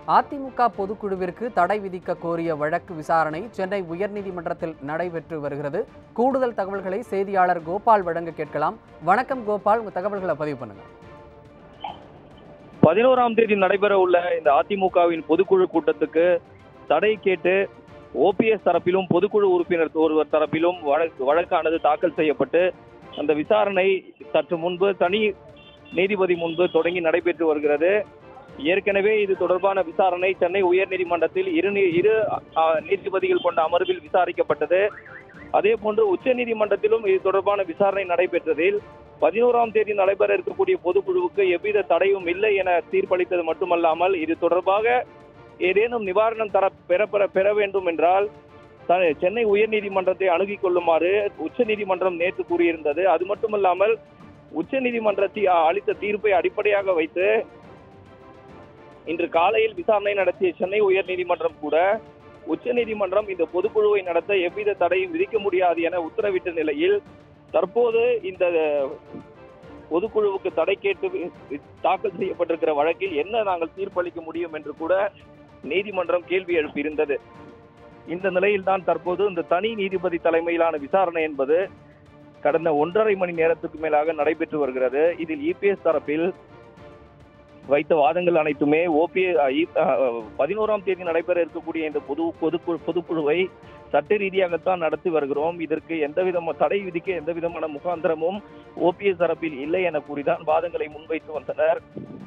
அதிமுக பொதுக்குழுவிற்கு தடை விதிக்க கோரிய வழக்கு விசாரணை சென்னை உயர்நீதிமன்றத்தில் நடைபெற்று வருகிறது கூடுதல் தகவல்களை செய்தியாளர் கோபால் வழங்க கேட்கலாம் வணக்கம் கோபால் உங்க தகவல்களை பதிவு பண்ணுங்க பதினோராம் தேதி நடைபெற உள்ள இந்த அதிமுகவின் பொதுக்குழு கூட்டத்துக்கு தடை கேட்டு ஓபிஎஸ் தரப்பிலும் பொதுக்குழு உறுப்பினர் ஒருவர் தரப்பிலும் வழக்கு வழக்கானது தாக்கல் செய்யப்பட்டு அந்த விசாரணை சற்று முன்பு தனி நீதிபதி முன்பு தொடங்கி நடைபெற்று வருகிறது ஏற்கனவே இது தொடர்பான விசாரணை சென்னை உயர்நீதிமன்றத்தில் இரு நீ- இரு அ, நீதிபதிகள் கொண்ட அமர்வில் விசாரிக்கப்பட்டது அதே போன்று உச்ச நீதிமன்றத்திலும் இது தொடர்பான விசாரணை நடைபெற்றதில் பதினோராம் தேதி நடைபெற இருக்கக்கூடிய பொதுக்குழுவுக்கு எவ்வித தடையும் இல்லை என தீர்ப்பளித்தது மட்டுமல்லாமல் இது தொடர்பாக ஏதேனும் நிவாரணம் தர பெற பெற பெற வேண்டும் என்றால் த- சென்னை உயர்நீதிமன்றத்தை அணுகிக் கொள்ளுமாறு உச்சநீதிமன்றம் நேற்று கூறியிருந்தது அது மட்டுமல்லாமல் உச்சநீதிமன்றத்தை அளித்த தீர்ப்பை அடிப்படையாக வைத்து இன்று காலையில் விசாரணை நடத்திய சென்னை உயர்நீதிமன்றம் கூட உச்சநீதிமன்றம் இந்த பொதுக்குழுவை நடத்த எவ்வித தடையும் விதிக்க முடியாது என உத்தரவிட்ட நிலையில் தற்போது இந்த பொதுக்குழுவுக்கு தடை கேட்டு வி- தாக்கல் செய்யப்பட்டிருக்கிற வழக்கில் என்ன நாங்கள் தீர்ப்பளிக்க முடியும் என்று கூட நீதிமன்றம் கேள்வி எழுப்பியிருந்தது இந்த நிலையில்தான் தற்போது இந்த தனி நீதிபதி தலைமையிலான விசாரணை என்பது கடந்த ஒன்றரை மணி நேரத்துக்கு மேலாக நடைபெற்று வருகிறது இதில் இபிஎஸ் தரப்பில் வைத்த வாதங்கள் அனைத்துமே ஓபி பதினோராம் தேதி நடைபெற இருக்கக்கூடிய இந்த பொது பொதுக்குழு பொதுக்குழுவை சட்ட ரீதியாகத்தான் நடத்தி வருகிறோம் இதற்கு எந்த விதமான தடை விதிக்க எந்த விதமான முகாந்திரமும் ஓபிஎஸ் தரப்பில் இல்லை என கூறிதான் வாதங்களை முன்வைத்து வந்தனர்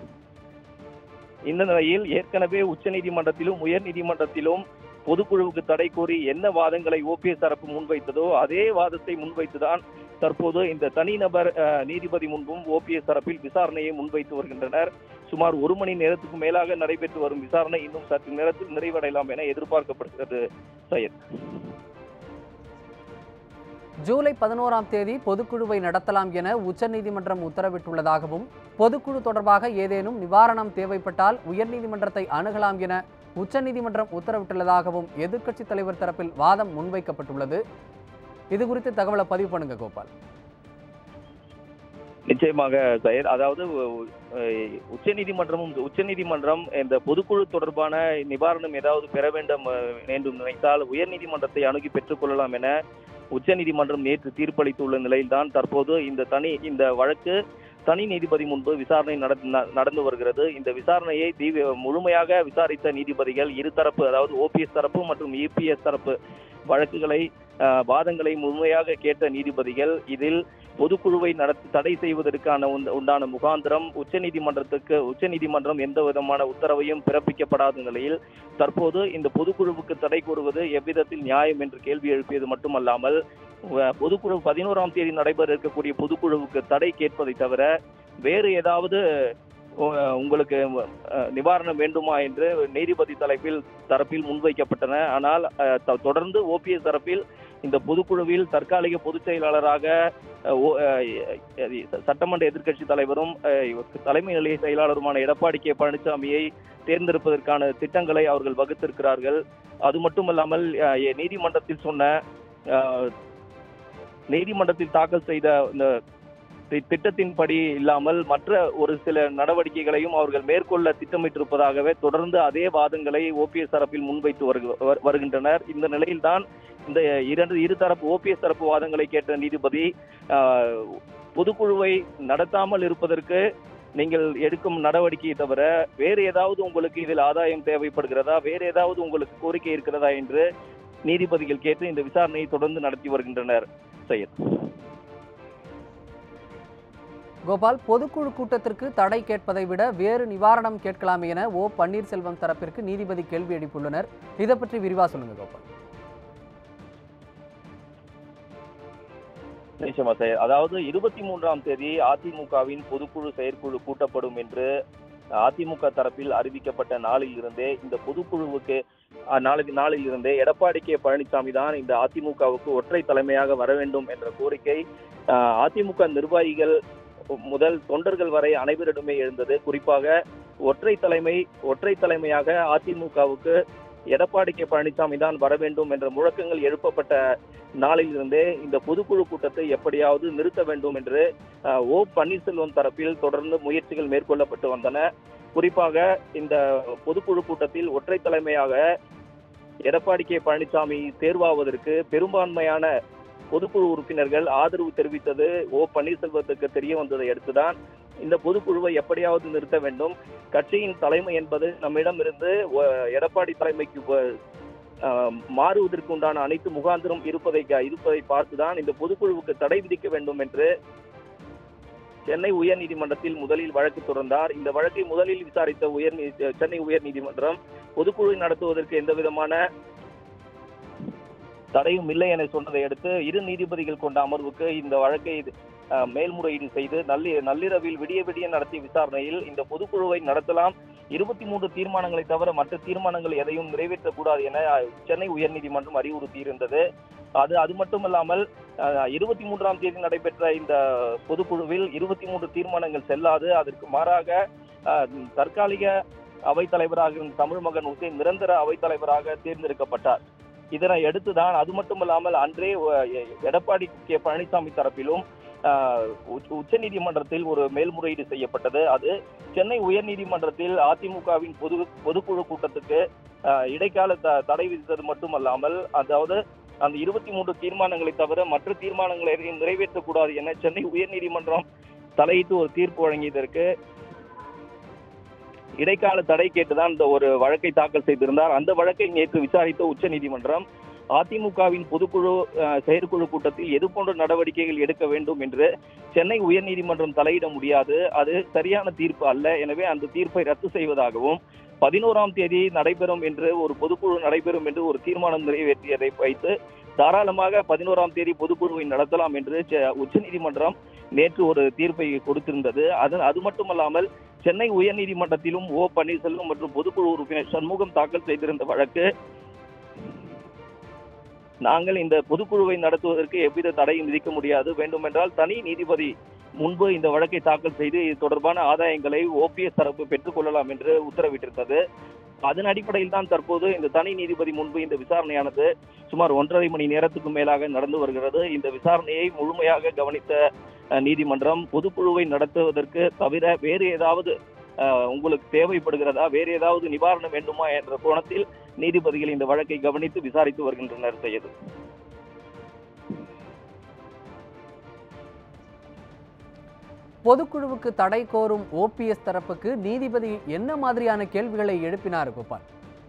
இந்த நிலையில் ஏற்கனவே உச்சநீதிமன்றத்திலும் உயர்நீதிமன்றத்திலும் பொதுக்குழுவுக்கு தடை கோரி என்ன வாதங்களை ஓபிஎஸ் தரப்பு முன்வைத்ததோ அதே வாதத்தை முன்வைத்துதான் தற்போது இந்த தனிநபர் அஹ், நீதிபதி முன்பும் ஓபிஎஸ் தரப்பில் விசாரணையை முன்வைத்து வருகின்றனர் சுமார் ஒரு மணி நேரத்துக்கு மேலாக நடைபெற்று வரும் விசாரணை இன்னும் சற்று நேரத்தில் நிறைவடையலாம் என எதிர்பார்க்கப்படுகிறது சையத் ஜூலை பதினோராம் தேதி பொதுக்குழுவை நடத்தலாம் என உச்சநீதிமன்றம் உத்தரவிட்டுள்ளதாகவும் பொதுக்குழு தொடர்பாக ஏதேனும் நிவாரணம் தேவைப்பட்டால் உயர்நீதிமன்றத்தை அணுகலாம் என உச்சநீதிமன்றம் உத்தரவிட்டுள்ளதாகவும் எதிர்க்கட்சித் தலைவர் தரப்பில் வாதம் முன்வைக்கப்பட்டுள்ளது இது குறித்து தகவலை பதிவு பண்ணுங்க கோபால் நிச்சயமாக சையத் அதாவது அஹ், உச்சநீதிமன்றமும் உச்சநீதிமன்றம் இந்த பொதுக்குழு தொடர்பான நிவாரணம் ஏதாவது பெற வேண்டும் அஹ், என்று நினைத்தால் உயர்நீதிமன்றத்தை அணுகி பெற்றுக்கொள்ளலாம் என உச்சநீதிமன்றம் நேற்று தீர்ப்பளித்துள்ள நிலையில்தான் தற்போது இந்த தனி இந்த வழக்கு தனி நீதிபதி முன்பு விசாரணை நடந்து ந- நடந்து வருகிறது இந்த விசாரணையை தீவி முழுமையாக விசாரித்த நீதிபதிகள் இருதரப்பு அதாவது ஓபிஎஸ் தரப்பு மற்றும் இபிஎஸ் தரப்பு வழக்குகளை அஹ், வாதங்களை முழுமையாக கேட்ட நீதிபதிகள் இதில் பொதுக்குழுவை நடத்தி தடை செய்வதற்கான உந்த- உண்டான முகாந்திரம் உச்சநீதிமன்றத்துக்கு உச்சநீதிமன்றம் எந்த விதமான உத்தரவையும் பிறப்பிக்கப்படாத நிலையில் தற்போது இந்த பொதுக்குழுவுக்கு தடை கூறுவது எவ்விதத்தில் நியாயம் என்று கேள்வி எழுப்பியது மட்டுமல்லாமல் அஹ், பொதுக்குழு பதினோராம் தேதி நடைபெற இருக்கக்கூடிய பொதுக்குழுவுக்கு தடை கேட்பதை தவிர வேறு ஏதாவது அஹ், உங்களுக்கு அஹ், நிவாரணம் வேண்டுமா என்று நீதிபதி தலைப்பில் தரப்பில் முன்வைக்கப்பட்டன ஆனால் அஹ், த- தொடர்ந்து ஓபிஎஸ் தரப்பில் இந்த பொதுக்குழுவில் தற்காலிக பொதுச் செயலாளராக அஹ், ஓ- அஹ், அஹ், சட்டமன்ற எதிர்க்கட்சி தலைவரும் அஹ், தலைமை நிலைய செயலாளருமான எடப்பாடி கே பழனிசாமியை தேர்ந்தெடுப்பதற்கான திட்டங்களை அவர்கள் வகுத்திருக்கிறார்கள் அது மட்டுமல்லாமல் அஹ், எ- நீதிமன்றத்தில் சொன்ன அஹ், நீதிமன்றத்தில் தாக்கல் செய்த இந்த தி- திட்டத்தின்படி இல்லாமல் மற்ற ஒரு சில நடவடிக்கைகளையும் அவர்கள் மேற்கொள்ள திட்டமிட்டிருப்பதாகவே தொடர்ந்து அதே வாதங்களை ஓபிஎஸ் தரப்பில் முன்வைத்து வருக- வரு- வருகின்றனர் இந்த நிலையில்தான் இந்த இரண்டு இருதரப்பு ஓபிஎஸ் தரப்பு வாதங்களை கேட்ட நீதிபதி ஆஹ், பொதுக்குழுவை நடத்தாமல் இருப்பதற்கு நீங்கள் எடுக்கும் நடவடிக்கையை தவிர வேறு ஏதாவது உங்களுக்கு இதில் ஆதாயம் தேவைப்படுகிறதா வேறு ஏதாவது உங்களுக்கு கோரிக்கை இருக்கிறதா என்று நீதிபதிகள் கேட்டு இந்த விசாரணையை தொடர்ந்து நடத்தி வருகின்றனர் சையத் கோபால் பொதுக்குழு கூட்டத்திற்கு தடை கேட்பதை விட வேறு நிவாரணம் கேட்கலாம் என ஓ பன்னீர்செல்வம் தரப்பிற்கு நீதிபதி கேள்வி எழுப்பியுள்ளனர் இதை பற்றி விரிவா சொல்லுங்க கோபால் நிச்சயமா சார் அதாவது இருபத்தி மூன்றாம் தேதி அதிமுகவின் பொதுக்குழு செயற்குழு கூட்டப்படும் என்று அதிமுக தரப்பில் அறிவிக்கப்பட்ட நாளில் இருந்தே இந்த பொதுக்குழுவுக்கு அஹ், நாளைக்கு நாளில் இருந்தே எடப்பாடி கே பழனிசாமி தான் இந்த அதிமுகவுக்கு ஒற்றை தலைமையாக வர வேண்டும் என்ற கோரிக்கை அஹ், அதிமுக நிர்வாகிகள் முதல் தொண்டர்கள் வரை அனைவரிடமே எழுந்தது குறிப்பாக ஒற்றை தலைமை ஒற்றை தலைமையாக அதிமுகவுக்கு எடப்பாடி கே பழனிசாமி தான் வர வேண்டும் என்ற முழக்கங்கள் எழுப்பப்பட்ட நாளிலிருந்தே இந்த பொதுக்குழு கூட்டத்தை எப்படியாவது நிறுத்த வேண்டும் என்று அஹ், ஓ பன்னீர்செல்வம் தரப்பில் தொடர்ந்து முயற்சிகள் மேற்கொள்ளப்பட்டு வந்தன குறிப்பாக இந்த பொதுக்குழு கூட்டத்தில் ஒற்றை தலைமையாக எடப்பாடி கே பழனிசாமி தேர்வாவதற்கு பெரும்பான்மையான பொதுக்குழு உறுப்பினர்கள் ஆதரவு தெரிவித்தது ஓ பன்னீர்செல்வத்துக்கு தெரிய வந்ததை அடுத்துதான் இந்த பொதுக்குழுவை எப்படியாவது நிறுத்த வேண்டும் கட்சியின் தலைமை என்பது நம்மிடமிருந்து ஒ- எடப்பாடி தலைமைக்கு ஒ- ஆஹ், மாறுவதற்கு உண்டான அனைத்து முகாந்திரம் இருப்பதை இருப்பதை பார்த்துதான் இந்த பொதுக்குழுவுக்கு தடை விதிக்க வேண்டும் என்று சென்னை உயர்நீதிமன்றத்தில் முதலில் வழக்கு தொடர்ந்தார் இந்த வழக்கை முதலில் விசாரித்த உயர் சென்னை உயர்நீதிமன்றம் பொதுக்குழு நடத்துவதற்கு எந்த விதமான தடையும் இல்லை என சொன்னதை அடுத்து இரு நீதிபதிகள் கொண்ட அமர்வுக்கு இந்த வழக்கை அஹ், மேல்முறையீடு செய்து நல்லி நள்ளிரவில் விடிய விடிய நடத்திய விசாரணையில் இந்த பொதுக்குழுவை நடத்தலாம் இருபத்தி மூன்று தீர்மானங்களை தவிர மற்ற தீர்மானங்கள் எதையும் நிறைவேற்றக்கூடாது என அஹ், சென்னை உயர்நீதிமன்றம் அறிவுறுத்தி இருந்தது அது அது மட்டுமல்லாமல் இருபத்தி மூன்றாம் தேதி நடைபெற்ற இந்த பொதுக்குழுவில் இருபத்தி மூன்று தீர்மானங்கள் செல்லாது அதற்கு மாறாக அஹ், தற்காலிக அவைத்தலைவராக இருந்த தமிழ் மகன் உசேன் நிரந்தர அவைத்தலைவராக தேர்ந்தெடுக்கப்பட்டார் இதனை அடுத்துதான் அது மட்டுமல்லாமல் அன்றே அஹ், எ- எடப்பாடி கே பழனிசாமி தரப்பிலும் அஹ், உச்ச- உச்சநீதிமன்றத்தில் ஒரு மேல்முறையீடு செய்யப்பட்டது அது சென்னை உயர்நீதிமன்றத்தில் அதிமுகவின் பொது பொதுக்குழு கூட்டத்துக்கு அஹ், இடைக்கால த- தடை விதித்தது மட்டுமல்லாமல் அதாவது அந்த இருபத்தி மூன்று தீர்மானங்களை தவிர மற்ற தீர்மானங்களை எதையும் நிறைவேற்றக்கூடாது என சென்னை உயர்நீதிமன்றம் தலையிட்டு ஒரு தீர்ப்பு வழங்கியதற்கு இடைக்கால தடை கேட்டுதான் இந்த ஒரு வழக்கை தாக்கல் செய்திருந்தார் அந்த வழக்கை நேற்று விசாரித்த உச்சநீதிமன்றம் அதிமுகவின் பொதுக்குழு அஹ், செயற்குழு கூட்டத்தில் எது போன்ற நடவடிக்கைகள் எடுக்க வேண்டும் என்று சென்னை உயர்நீதிமன்றம் தலையிட முடியாது அது சரியான தீர்ப்பு அல்ல எனவே அந்த தீர்ப்பை ரத்து செய்வதாகவும் பதினோராம் தேதி நடைபெறும் என்று ஒரு பொதுக்குழு நடைபெறும் என்று ஒரு தீர்மானம் நிறைவேற்றியதை வைத்து தாராளமாக பதினோராம் தேதி பொதுக்குழுவை நடத்தலாம் என்று செ- உச்சநீதிமன்றம் நேற்று ஒரு தீர்ப்பை கொடுத்திருந்தது அது அது மட்டுமல்லாமல் சென்னை உயர்நீதிமன்றத்திலும் ஓ பன்னீர்செல்வம் மற்றும் பொதுக்குழு உறுப்பினர் சண்முகம் தாக்கல் செய்திருந்த வழக்கு நாங்கள் இந்த பொதுக்குழுவை நடத்துவதற்கு எவ்வித தடையும் விதிக்க முடியாது வேண்டுமென்றால் தனி நீதிபதி முன்பு இந்த வழக்கை தாக்கல் செய்து இது தொடர்பான ஆதாயங்களை ஓபிஎஸ் தரப்பு பெற்றுக்கொள்ளலாம் என்று உத்தரவிட்டிருந்தது அதன் அடிப்படையில் தான் தற்போது இந்த தனி நீதிபதி முன்பு இந்த விசாரணையானது சுமார் ஒன்றரை மணி நேரத்துக்கு மேலாக நடந்து வருகிறது இந்த விசாரணையை முழுமையாக கவனித்த அஹ், நீதிமன்றம் பொதுக்குழுவை நடத்துவதற்கு தவிர வேறு ஏதாவது அஹ், உங்களுக்கு தேவைப்படுகிறதா வேறு ஏதாவது நிவாரணம் வேண்டுமா என்ற கோணத்தில் நீதிபதிகள் இந்த வழக்கை கவனித்து விசாரித்து வருகின்றனர் செய்யது பொதுக்குழுவுக்கு தடை கோரும் ஓபிஎஸ் தரப்புக்கு நீதிபதி என்ன மாதிரியான கேள்விகளை எழுப்பினார் கோபால்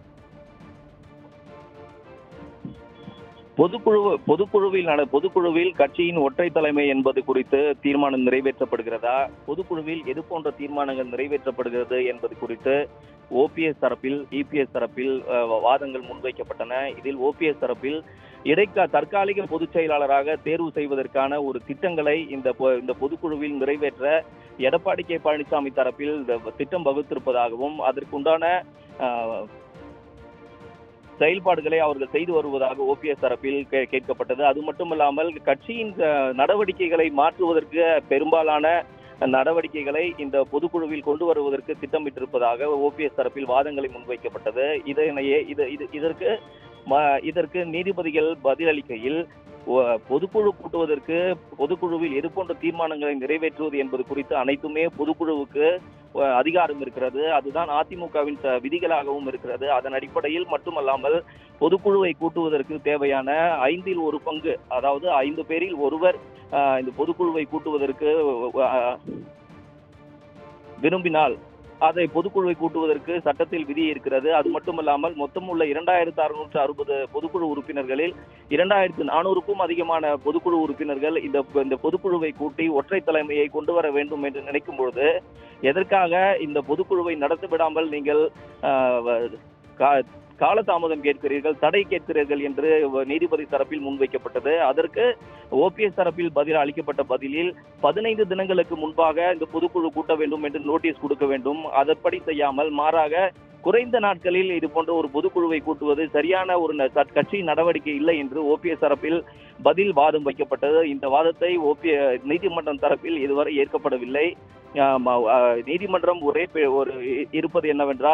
பொதுக்குழு பொதுக்குழுவில் நட பொதுக்குழுவில் கட்சியின் ஒற்றை தலைமை என்பது குறித்து தீர்மானம் நிறைவேற்றப்படுகிறதா பொதுக்குழுவில் எது போன்ற தீர்மானங்கள் நிறைவேற்றப்படுகிறது என்பது குறித்து ஓபிஎஸ் தரப்பில் இபிஎஸ் தரப்பில் அஹ், வாதங்கள் முன்வைக்கப்பட்டன இதில் ஓபிஎஸ் தரப்பில் இடைக்கா தற்காலிக பொதுச் செயலாளராக தேர்வு செய்வதற்கான ஒரு திட்டங்களை இந்த பொ- இந்த பொதுக்குழுவில் நிறைவேற்ற எடப்பாடி கே பழனிசாமி தரப்பில் இந்த திட்டம் வகுத்திருப்பதாகவும் அதற்குண்டான அஹ், செயல்பாடுகளை அவர்கள் செய்து வருவதாக ஓபிஎஸ் தரப்பில் கே- கேட்கப்பட்டது அது மட்டுமல்லாமல் கட்சியின் அஹ், நடவடிக்கைகளை மாற்றுவதற்கு பெரும்பாலான நடவடிக்கைகளை இந்த பொதுக்குழுவில் கொண்டு வருவதற்கு திட்டமிட்டிருப்பதாக ஓபிஎஸ் தரப்பில் வாதங்களை முன்வைக்கப்பட்டது இதனையே இது இது இதற்கு ம- இதற்கு நீதிபதிகள் பதிலளிக்கையில் ஒ- பொதுக்குழு கூட்டுவதற்கு பொதுக்குழுவில் எது போன்ற தீர்மானங்களை நிறைவேற்றுவது என்பது குறித்து அனைத்துமே பொதுக்குழுவுக்கு அஹ், அதிகாரம் இருக்கிறது அதுதான் அதிமுகவின் ச- விதிகளாகவும் இருக்கிறது அதன் அடிப்படையில் மட்டுமல்லாமல் பொதுக்குழுவை கூட்டுவதற்கு தேவையான ஐந்தில் ஒரு பங்கு அதாவது ஐந்து பேரில் ஒருவர் அஹ், இந்த பொதுக்குழுவை கூட்டுவதற்கு அஹ், விரும்பினால் அதை பொதுக்குழுவை கூட்டுவதற்கு சட்டத்தில் விதி இருக்கிறது அது மட்டுமல்லாமல் மொத்தம் உள்ள இரண்டாயிரத்து அறுநூற்று அறுபது பொதுக்குழு உறுப்பினர்களில் இரண்டாயிரத்து நானூறுக்கும் அதிகமான பொதுக்குழு உறுப்பினர்கள் இந்த இந்த பொதுக்குழுவை கூட்டி ஒற்றை தலைமையை கொண்டு வர வேண்டும் என்று நினைக்கும் பொழுது எதற்காக இந்த பொதுக்குழுவை நடத்த விடாமல் நீங்கள் ஆஹ், வ- கா- காலதாமதம் கேட்கிறீர்கள் தடை கேட்கிறீர்கள் என்று நீதிபதி தரப்பில் முன்வைக்கப்பட்டது அதற்கு ஓபிஎஸ் தரப்பில் பதில் அளிக்கப்பட்ட பதிலில் பதினைந்து தினங்களுக்கு முன்பாக இந்த பொதுக்குழு கூட்ட வேண்டும் என்று நோட்டீஸ் கொடுக்க வேண்டும் அதன்படி செய்யாமல் மாறாக குறைந்த நாட்களில் இது போன்ற ஒரு பொதுக்குழுவை கூட்டுவது சரியான ஒரு ந- கட்- கட்சி நடவடிக்கை இல்லை என்று ஓபிஎஸ் தரப்பில் பதில் வாதம் வைக்கப்பட்டது இந்த வாதத்தை ஓபி நீதிமன்றம் தரப்பில் இதுவரை ஏற்கப்படவில்லை ஆம், ஆ, நீதிமன்றம் ஒரே பெ- ஒரு இ- இருப்பது என்னவென்றால்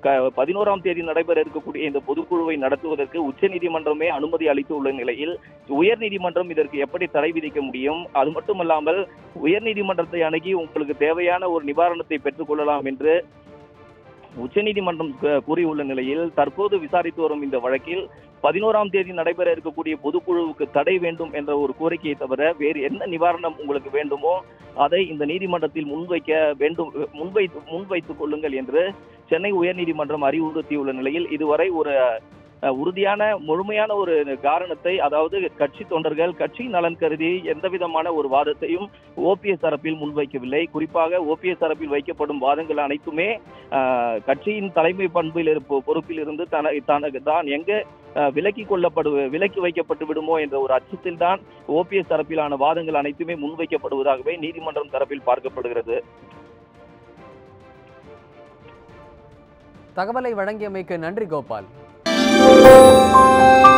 க- பதினோராம் தேதி நடைபெற இருக்கக்கூடிய இந்த பொதுக்குழுவை நடத்துவதற்கு உச்சநீதிமன்றமே அனுமதி அளித்துள்ள நிலையில் உயர்நீதிமன்றம் இதற்கு எப்படி தடை விதிக்க முடியும் அது மட்டுமல்லாமல் உயர்நீதிமன்றத்தை அணுகி உங்களுக்கு தேவையான ஒரு நிவாரணத்தை பெற்றுக்கொள்ளலாம் என்று உச்சநீதிமன்றம் கு- கூறியுள்ள நிலையில் தற்போது விசாரித்து வரும் இந்த வழக்கில் பதினோராம் தேதி நடைபெற இருக்கக்கூடிய பொதுக்குழுவுக்கு தடை வேண்டும் என்ற ஒரு கோரிக்கையை தவிர வேறு என்ன நிவாரணம் உங்களுக்கு வேண்டுமோ அதை இந்த நீதிமன்றத்தில் முன்வைக்க வேண்டும் முன்வைத்து முன்வைத்துக் கொள்ளுங்கள் என்று சென்னை உயர்நீதிமன்றம் அறிவுறுத்தியுள்ள நிலையில் இதுவரை ஒரு அஹ், உறுதியான முழுமையான ஒரு காரணத்தை அதாவது கட்சி தொண்டர்கள் கட்சி நலன் கருதி எந்த விதமான ஒரு வாதத்தையும் ஓபிஎஸ் தரப்பில் முன்வைக்கவில்லை குறிப்பாக ஓபிஎஸ் தரப்பில் வைக்கப்படும் வாதங்கள் அனைத்துமே அஹ், கட்சியின் தலைமை பண்பில் இருப்ப பொறுப்பில் இருந்து தன தனக்கு தான் எங்க அஹ், விலக்கி கொள்ளப்படு விலக்கி வைக்கப்பட்டு விடுமோ என்ற ஒரு அச்சத்தில் தான் ஓபிஎஸ் தரப்பிலான வாதங்கள் அனைத்துமே முன்வைக்கப்படுவதாகவே நீதிமன்றம் தரப்பில் பார்க்கப்படுகிறது தகவலை வழங்கியமைக்கு நன்றி கோபால்